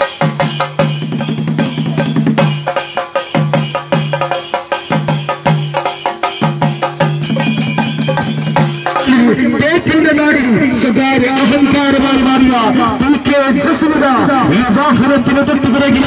തേക്കിന്റെ നാടിൽ സ്വകാര്യ അഹങ്കാരമായി മാറിയ പി കെ ജസ്മിത ഈ വാഹനത്തിന് തൊട്ടുപിറകിൽ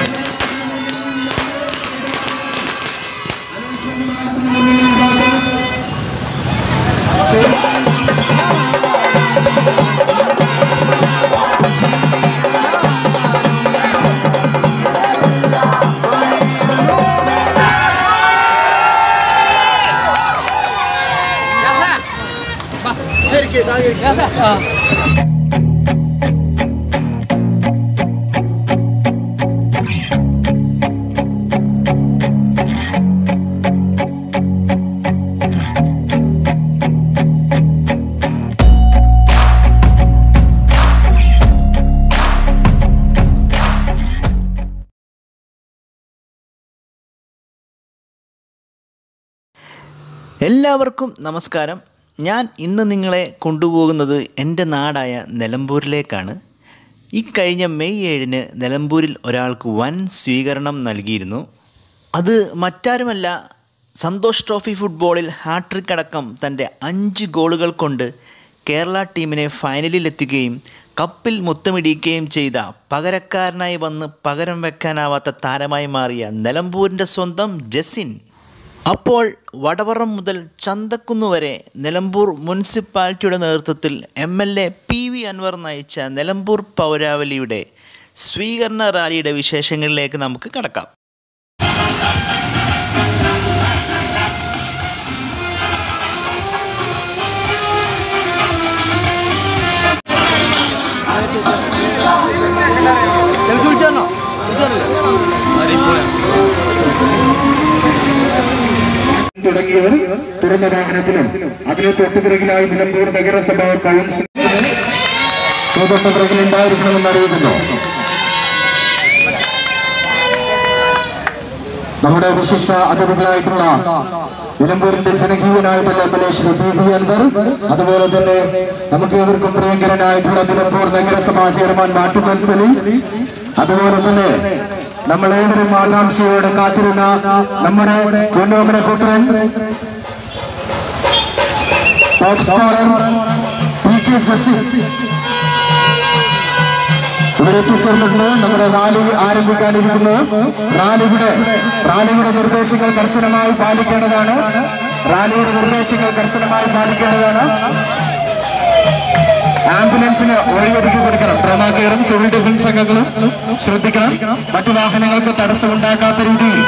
എല്ലാവർക്കും നമസ്കാരം ഞാൻ ഇന്ന് നിങ്ങളെ കൊണ്ടുപോകുന്നത് എൻ്റെ നാടായ നിലമ്പൂരിലേക്കാണ് ഈ കഴിഞ്ഞ മെയ് ഏഴിന് നിലമ്പൂരിൽ ഒരാൾക്ക് വൻ സ്വീകരണം നൽകിയിരുന്നു അത് മറ്റാരുമല്ല സന്തോഷ് ട്രോഫി ഫുട്ബോളിൽ ഹാട്രിക് അടക്കം തൻ്റെ അഞ്ച് ഗോളുകൾ കൊണ്ട് കേരള ടീമിനെ ഫൈനലിലെത്തുകയും കപ്പിൽ മുത്തമിടിക്കുകയും ചെയ്ത പകരക്കാരനായി വന്ന് പകരം വെക്കാനാവാത്ത താരമായി മാറിയ നിലമ്പൂരിൻ്റെ സ്വന്തം ജസിൻ അപ്പോൾ വടവറം മുതൽ ചന്തക്കുന്ന് വരെ നിലമ്പൂർ മുനിസിപ്പാലിറ്റിയുടെ നേതൃത്വത്തിൽ M L A P V Anvar നയിച്ച നിലമ്പൂർ പൗരാവലിയുടെ സ്വീകരണ റാലിയുടെ വിശേഷങ്ങളിലേക്ക് നമുക്ക് കടക്കാം തുടങ്ങിയവർ തുറന്ന വാഹനത്തിലും അതിന് തൊട്ടുപിറകിലായി നിലമ്പൂർ നഗരസഭ കൗൺസിൽ തൊട്ടുപിറകിൽ ഉണ്ടായിരിക്കണമെന്ന് അറിയിക്കുന്നു നമ്മുടെ വിശിഷ്ട അതിഥികളായിട്ടുള്ള നിലമ്പൂരിന്റെ ജനകീയനായിട്ടുള്ള M L A Shri P V Anvar അതുപോലെ തന്നെ നമുക്ക് ഏവർക്കും പ്രിയങ്കരനായിട്ടുള്ള നിലമ്പൂർ നഗരസഭാ ചെയർമാൻ മാട്ടുമൽ സലീം അതുപോലെ തന്നെ നമ്മളേവരും ആകാംക്ഷയോടെ കാത്തിരുന്ന നമ്മുടെ പൊന്നോമന പുത്രൻ ടോപ്പ് സ്കോറർ പി കെ ജസി ഇവിടെ എത്തിച്ചേർന്നിട്ടുണ്ട് നമ്മുടെ റാലി ആരംഭിക്കാനിരിക്കുന്നു റാലിയുടെ റാലിയുടെ നിർദ്ദേശങ്ങൾ കർശനമായി പാലിക്കേണ്ടതാണ് റാലിയുടെ നിർദ്ദേശങ്ങൾ കർശനമായി പാലിക്കേണ്ടതാണ് ആംബുലൻസിന് ഒഴിവൊരുക്കി കൊടുക്കണം ട്രോമാ കെയറും സിവിൽ ഡിഫൻസ് അംഗങ്ങളും ശ്രദ്ധിക്കണം മറ്റു വാഹനങ്ങൾക്ക് തടസ്സമുണ്ടാക്കാത്ത രീതിയിൽ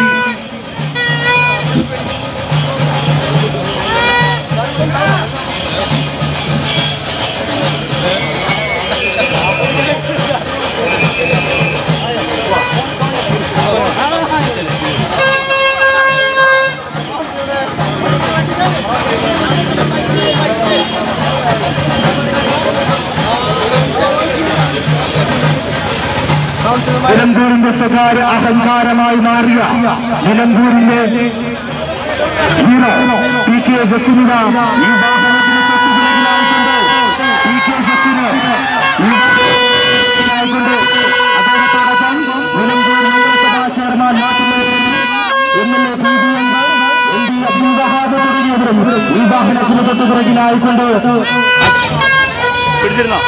നിലമ്പൂരിന്റെ സ്വകാര്യ അഹങ്കാരമായി മാറിയ നിലമ്പൂരിന്റെ ഹീറോ പി കെ ജസീന ഈ വാഹനത്തിന് തൊട്ടുപിറകിലായിക്കൊണ്ട് പി കെ ജസീന ഈ വാഹനത്തിലായിക്കൊണ്ട് അദ്ദേഹത്തോടൊപ്പം നിലമ്പൂർ നഗരസഭാ chairman M L A P B Anvar M P Abdul Wahab തുടങ്ങിയവരും ഈ വാഹനത്തിന് തൊട്ടുപിറകിലായിക്കൊണ്ട് പിടിച്ചിരുന്നോ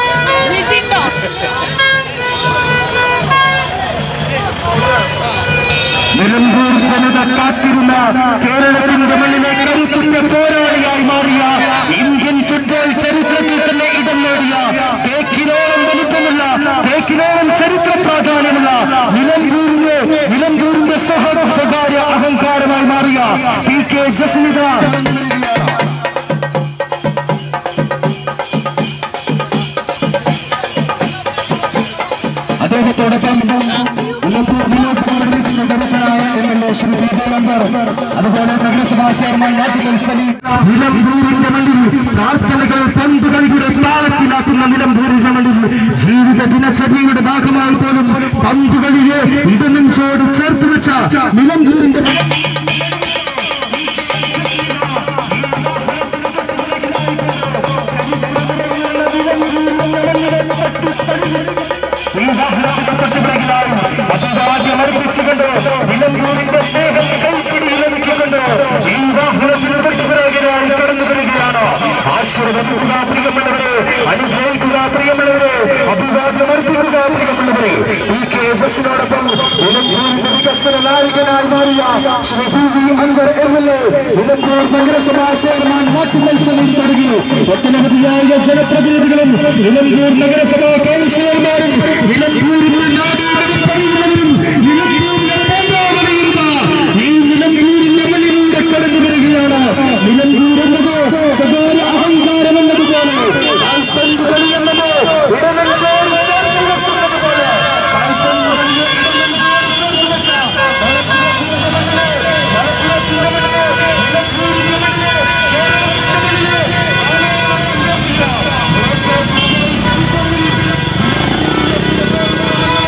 നിലമ്പൂർ ജനത കാത്തിരുന്ന കേരളത്തിന്റെ മണ്ണിലെ കരുത്തുറ്റ പോരാളിയായി മാറിയ ഇന്ത്യൻ ഫുട്ബോൾ ചരിത്രത്തിൽ തന്നെ ഇടം നേടിയ തേക്കിനോളം വലിപ്പമുള്ള തേക്കിനോളം ചരിത്ര പ്രാധാന്യമുള്ള നിലമ്പൂരിന്റെ നിലമ്പൂരിന്റെ സഹ സ്വകാര്യ അഹങ്കാരമായി മാറിയ പി കെ ജസ്മിത അദ്ദേഹത്തോടൊപ്പം നിലമ്പൂർ നിയോജകമണ്ഡലത്തിന്റെ പ്രമുഖനായ M L A Shri P K നമ്പർ അതുപോലെ നഗരസഭാ ചെയർമാൻ നാട്ടുകൽ സലീം നിലമ്പൂരിന്റെ മണ്ണിൽ പ്രാർത്ഥനകൾ പന്തുകളിയുടെ താളത്തിലാക്കുന്ന നിലമ്പൂരിന്റെ മണ്ണിൽ ജീവിത ദിനചര്യയുടെ ഭാഗമായി പോലും പന്തുകളിയെ ഇടനെഞ്ചോട് ചേർത്ത് വെച്ച നിലമ്പൂരിന്റെ ഈ വാഹനത്തിന് തൊട്ടുപിറകിലായി നിന്റെ സ്നേഹം കൈപ്പിടി ലഭിക്കുന്നുണ്ട് ഈ വാഹനത്തിന് തൊട്ടുപിറകിനായി കടന്നു വരികയാണ് ആശീർവദിക്കുക പ്രിയമുള്ളവരെ അനുഗ്രഹിക്കുക പ്രിയമുള്ളവരെ അഭിവാദ്യം അർപ്പിക്കുക പ്രിയമുള്ളവരെ ഈ കേജസിനോടൊപ്പം നിലമ്പൂരിന്റെ വികസന നായകനായി മാറിയ Shri T V Anvar M L A Nilambur നഗരസഭാ ചെയർമാൻ മാറ്റുമൽ സലീം തുടങ്ങി ഒട്ടനവധിയായ ജനപ്രതിനിധികളും നിലമ്പൂർ നഗരസഭാ കൗൺസിലർമാരും നിലമ്പൂരിന്റെ നാടോടും പണിയുന്നവരും നിലമ്പൂരിന്റെ പോരാടുന്ന ഈ നിലമ്പൂരിന്റെ മണ്ണിലൂടെ കടന്നു വരികയാണ് നിലമ്പൂർ എന്നത് സ്വകാര്യ അഹങ്കാരം എന്നതുപോലെ കാൽപ്പന്ത് കളി എന്നത് ഇടനെഞ്ചോട് ചേർത്ത് നിർത്തുന്നത് പോലെ കാൽപ്പന്ത് കളിയെ ഇടനെഞ്ചോട് ചേർത്ത് വെച്ച മലപ്പുറത്തിന്റെ മണ്ണിലെ മലപ്പുറത്തിന്റെ മണ്ണിലെ നിലമ്പൂരിന്റെ മണ്ണിലെ കേരളത്തിന്റെ മണ്ണിലെ ആലോചന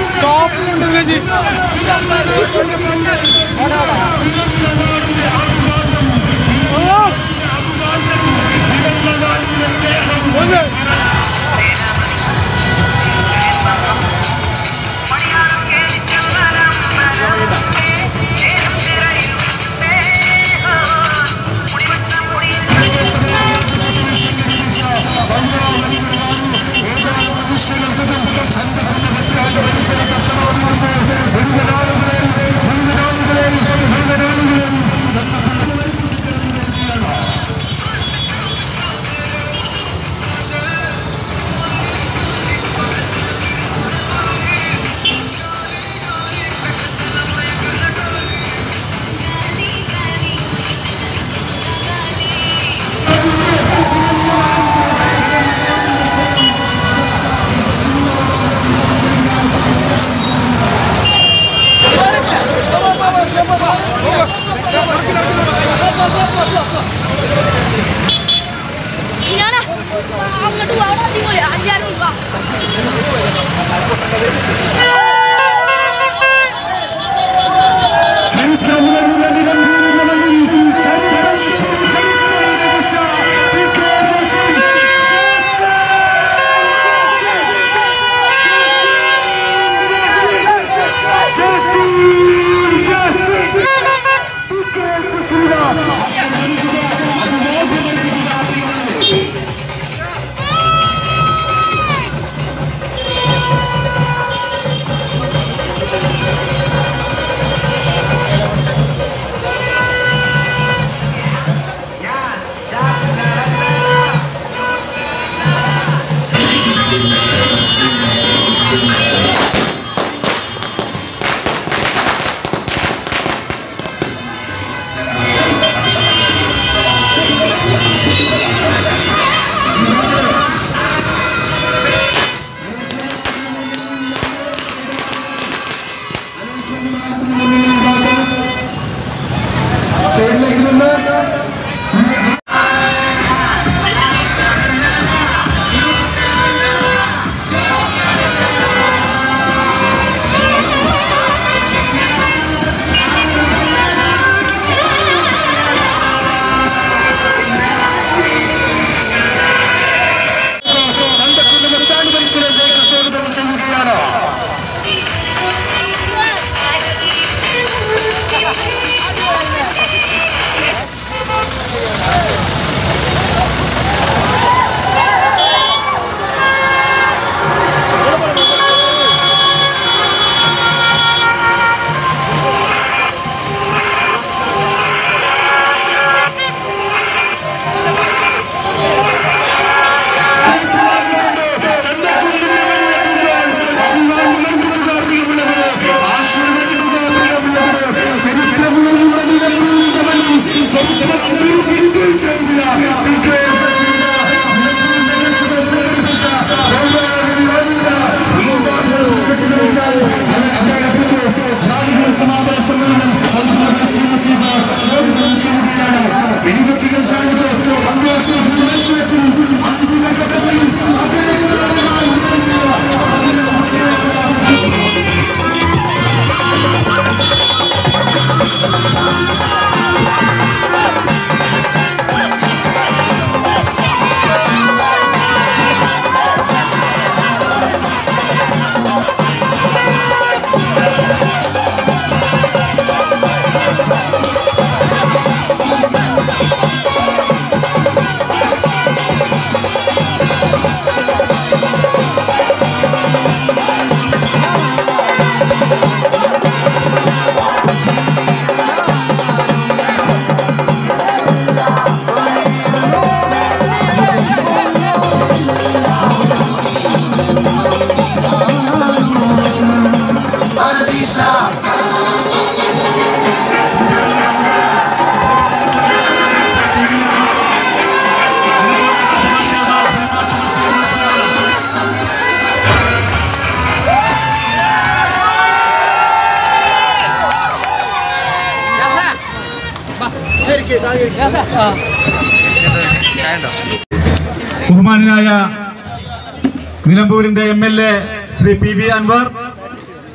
ഞാനാ അങ്ങോട്ട് പോകാൻ അടിപൊളി അഞ്ചാറ് കൊടുക്കാം ചരിത്രമുള്ള നിലമ്പൂരിന്റെ മണ്ണിൽ ചരിത്രം ചരിത്രം രചിച്ച P. K. Joseph. Joseph. Joseph. P. K. ജോസഫിന് സൈഡിലേക്ക് നിന്ന് ചന്തക്കുന്ന് ബസ് സ്റ്റാൻഡ് പരിസരത്തേക്ക് സ്വാഗതം ചെയ്യുകയാണ് സമാപന സമ്മേളനം വെടിവെക്കുക സന്തോഷ മത്സരത്തിൽ അന്തിമ ഘട്ടത്തിൽ അതേ ബഹുമാനനായ നിലമ്പൂരിന്റെ M L A Shri P V Anvar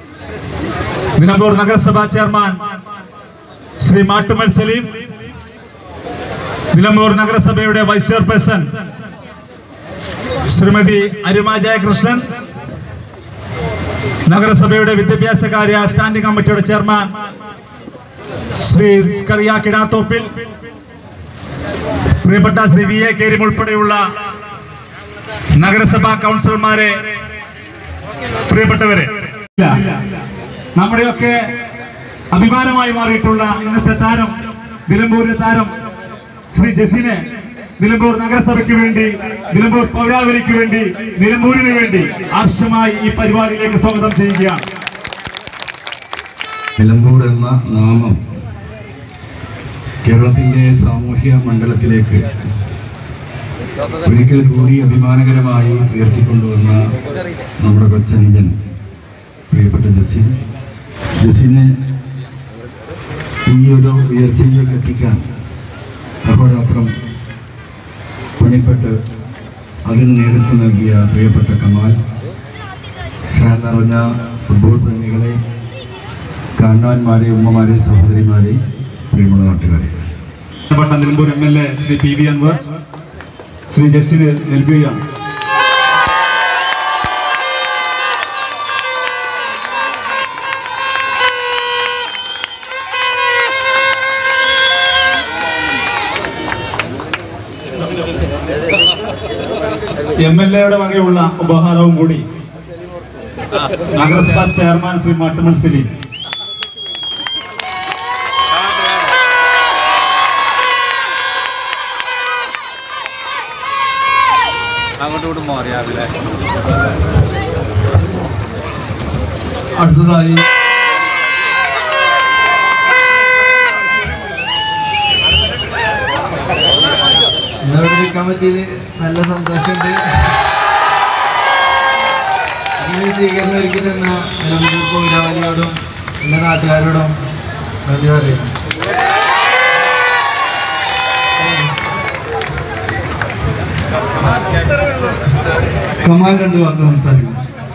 Nilambur നഗരസഭാ ചെയർമാൻ ശ്രീ മാട്ടുമൽ സലീം നിലമ്പൂർ നഗരസഭയുടെ വൈസ് ചെയർപേഴ്സൺ ശ്രീമതി അരുമ ജയകൃഷ്ണൻ നഗരസഭയുടെ വിദ്യാഭ്യാസ കാര്യ സ്റ്റാൻഡിംഗ് കമ്മിറ്റിയുടെ ചെയർമാൻ ശ്രീ സ്കറിയ കിടാത്തോപ്പിൽ പ്രിയപ്പെട്ട ശ്രീ വി എ കേരിം ഉൾപ്പെടെയുള്ള നഗരസഭാ കൗൺസിലർമാരെ പ്രിയപ്പെട്ടവരെ നമ്മുടെയൊക്കെ അഭിമാനമായി മാറിയിട്ടുള്ള ഇന്നത്തെ താരം നിലമ്പൂരിലെ താരം ശ്രീ ജസിനെ നിലമ്പൂർ നഗരസഭയ്ക്ക് വേണ്ടി നിലമ്പൂർ പൗരാവലിക്ക് വേണ്ടി നിലമ്പൂരിന് വേണ്ടി ആവശ്യമായി ഈ പരിപാടിയിലേക്ക് സ്വാഗതം ചെയ്യുകയാണ് നിലമ്പൂർ എന്ന നാമം കേരളത്തിൻ്റെ സാമൂഹ്യ മണ്ഡലത്തിലേക്ക് ഒരിക്കൽ കൂടി അഭിമാനകരമായി ഉയർത്തിക്കൊണ്ടുവന്ന നമ്മുടെ കൊച്ചനുജൻ പ്രിയപ്പെട്ട ജസീൻ ജസീനെ ഈ ഒരു ഉയർച്ചയിലേക്ക് എത്തിക്കാൻ അഹോരാത്രം പണിപ്പെട്ട് അതിന് നേതൃത്വം നൽകിയ പ്രിയപ്പെട്ട കമാൽ സ്നേഹം നിറഞ്ഞ ഫുട്ബോൾ പ്രേമികളെ കാരണവന്മാരെ ഉമ്മമാരെ സഹോദരിമാരെ പ്രിയമുള്ള നാട്ടുകാരെ ബഹുമാനപ്പെട്ട Nilambur M L A Shri P V Anvar Shri ജസിന് നൽകുകയാണ് എം എൽ എയുടെ വകയുള്ള ഉപഹാരവും കൂടി നഗരസഭാ ചെയർമാൻ ശ്രീ മാട്ടുമൽ സലീം അടുത്തതായി ഇവിടെ നിൽക്കാൻ പറ്റിയതിൽ നല്ല സന്തോഷമുണ്ട് ഇങ്ങനെ സ്വീകരണം ഒരുക്കി തന്ന നിലമ്പൂർ പൗരാവലിയോടും എല്ലാ നാട്ടുകാരോടും നന്ദി പറയുന്നു കമാൽ രണ്ട് വാക്ക് സംസാരിക്കും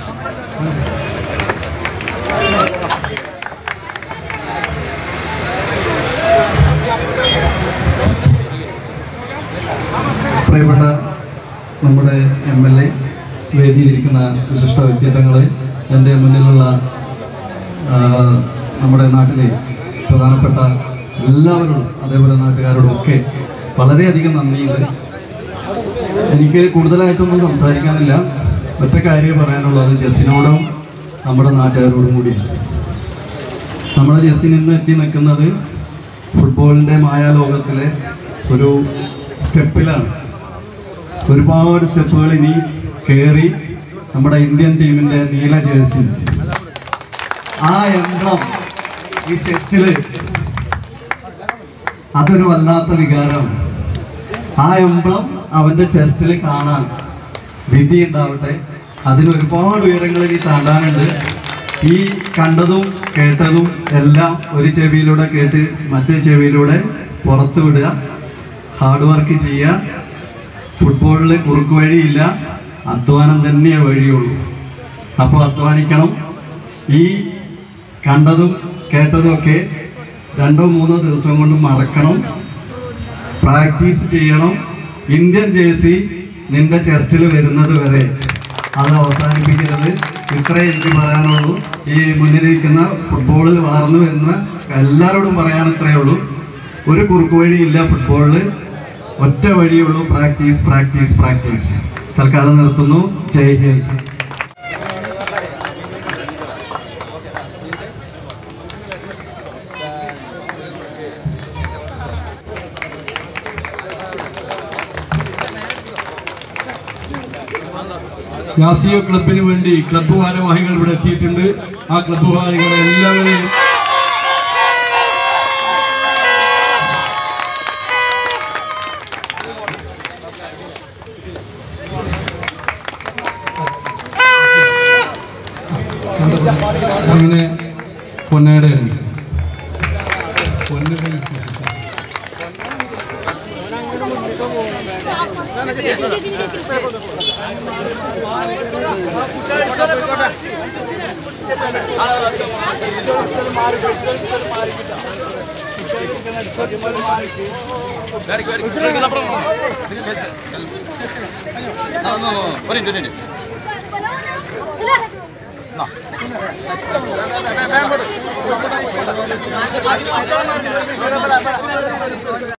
പ്രിയപ്പെട്ട നമ്മുടെ എം എൽ എ വേദിയിലിരിക്കുന്ന വിശിഷ്ട വ്യക്തിത്വങ്ങളെ എൻ്റെ മുന്നിലുള്ള ആ, നമ്മുടെ നാട്ടിലെ പ്രധാനപ്പെട്ട എല്ലാവരോടും അതേപോലെ നാട്ടുകാരോടും ഒക്കെ വളരെയധികം നന്ദിയുണ്ട് എനിക്ക് കൂടുതലായിട്ടൊന്നും സംസാരിക്കാനില്ല ഒറ്റ കാര്യം പറയാനുള്ളത് ജസ്സിനോടും നമ്മുടെ നാട്ടുകാരോടും കൂടിയാണ് നമ്മുടെ ജസ്സിൻ ഇന്ന് എത്തി നിൽക്കുന്നത് ഫുട്ബോളിൻ്റെ മായാലോകത്തിലെ ഒരു സ്റ്റെപ്പിലാണ് ഒരുപാട് സ്റ്റെപ്പുകൾ ഇനി കയറി നമ്മുടെ ഇന്ത്യൻ ടീമിൻ്റെ നീല ജേഴ്സി ആ എംബ്ലം ഈ ചെസ്റ്റില് അതൊരു വല്ലാത്ത വികാരമാണ് ആ എംബ്ലം അവന്റെ ചെസ്റ്റിൽ കാണാൻ വിധി ഉണ്ടാവട്ടെ അതിന് ഒരുപാട് ഉയരങ്ങളിൽ ഈ താണ്ടാനുണ്ട് ഈ കണ്ടതും കേട്ടതും എല്ലാം ഒരു ചെവിയിലൂടെ കേട്ട് മറ്റേ ചെവിയിലൂടെ പുറത്തു വിടുക ഹാർഡ് വർക്ക് ചെയ്യുക ഫുട്ബോളിൽ കുറുക്ക് വഴിയില്ല അധ്വാനം തന്നെയേ വഴിയുള്ളൂ അപ്പോൾ അധ്വാനിക്കണം ഈ കണ്ടതും കേട്ടതും ഒക്കെ രണ്ടോ മൂന്നോ ദിവസം കൊണ്ട് മറക്കണം പ്രാക്ടീസ് ചെയ്യണം ഇന്ത്യൻ ജേഴ്സി നിന്റെ ചെസ്റ്റിൽ വരുന്നത് വരെ അത് അവസാനിപ്പിക്കരുത് ഇത്രേ എനിക്ക് പറയാനുള്ളൂ ഈ മുന്നിലിരിക്കുന്ന ഫുട്ബോളിൽ വളർന്നു വരുന്ന എല്ലാവരോടും പറയാൻ ഇത്രയേ ഉള്ളൂ ഒരു കുറുക്ക് വഴിയില്ല ഫുട്ബോളിൽ ഒറ്റ വഴിയുള്ളൂ പ്രാക്ടീസ് പ്രാക്ടീസ് പ്രാക്ടീസ് തൽക്കാലം നിർത്തുന്നു ജയ് ഹിന്ദ് യാസിയോ ക്ലബിന് വേണ്ടി ക്ലബ്ബ് ഭാരവാഹികൾ ഇവിടെ എത്തിയിട്ടുണ്ട് ആ ക്ലബ്ബ് ഭാരവാഹികളെ എല്ലാവരെയും അങ്ങനെ പൊന്നാട് പൊന്നു Sila.